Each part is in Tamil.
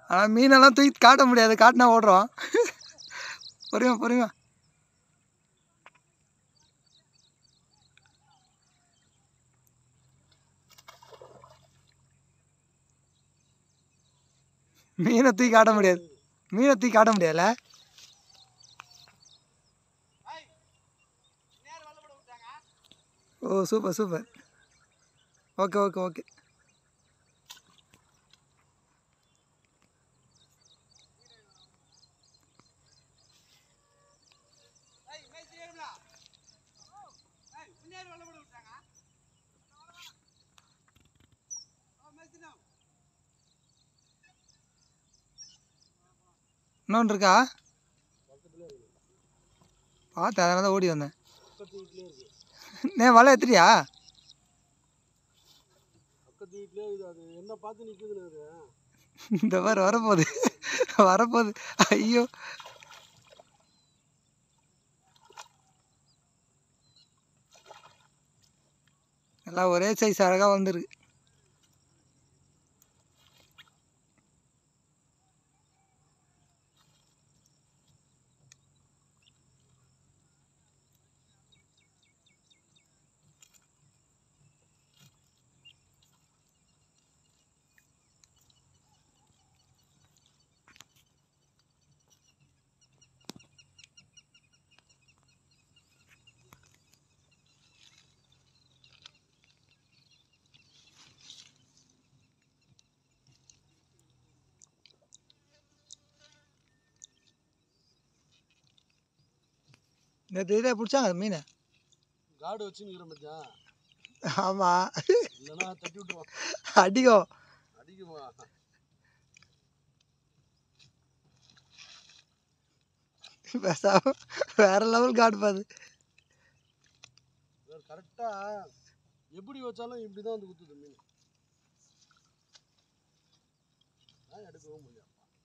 ஆனால் மீனெல்லாம் தூக்கி காட்ட முடியாது காட்டினா ஓடுறோம் பொறுமையா பொறுமையா மீனை தூக்கி காட்ட முடியாது மீனை தூக்கி காட்ட முடியாதுல்ல oh super super okay okay okay இன்னொன்று இருக்கா பார்த்தேன் அதனால தான் ஓடி வந்தேன் நே வலை எத்திரியா பக்கத்து வீட்லயே இது அது என்ன பார்த்து நிக்குதுன்னு அது இந்த மாதிரி வரப்போகுது வரப்போகுது ஐயோ எல்லாம் ஒரே சைஸ் அழகாக வந்துருக்கு நேற்று இதே பிடிச்சாங்க மீன் காடு வச்சு நிக்கிற மச்சான் ஆமாம் இல்லைன்னா தட்டி விட்டுருவான் அடிக்கும் அடிக்குமா பேசாம வேற லெவல் காட்டுப்பாது கரெக்டா எப்படி வச்சாலும் இப்படிதான் வந்து குத்துது மீன் நான் எடுக்கவும் முடியாது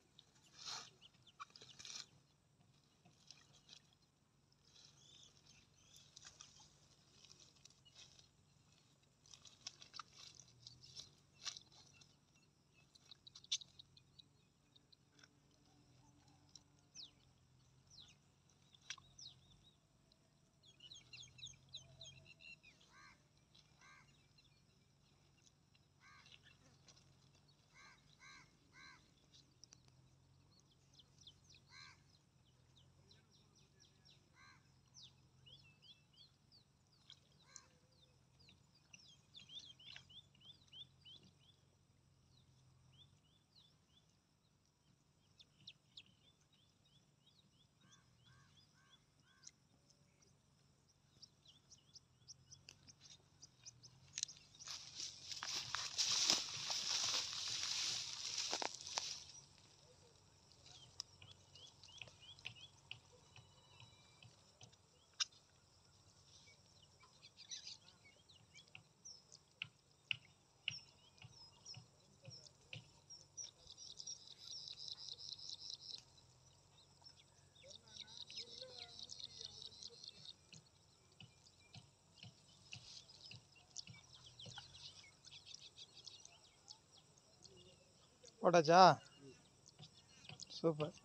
போட்டாச்சா சூப்பர்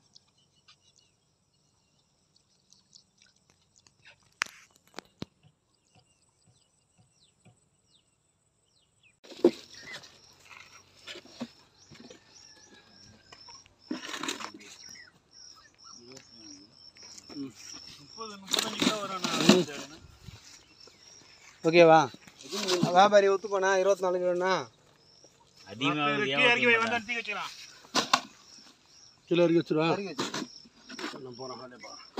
ஓகேவா வியாபாரி ஒத்து போனா இருபத்தி நாலு கிலோண்ணா கிலோ இறக்கி வச்சிருவா நான் போறேன்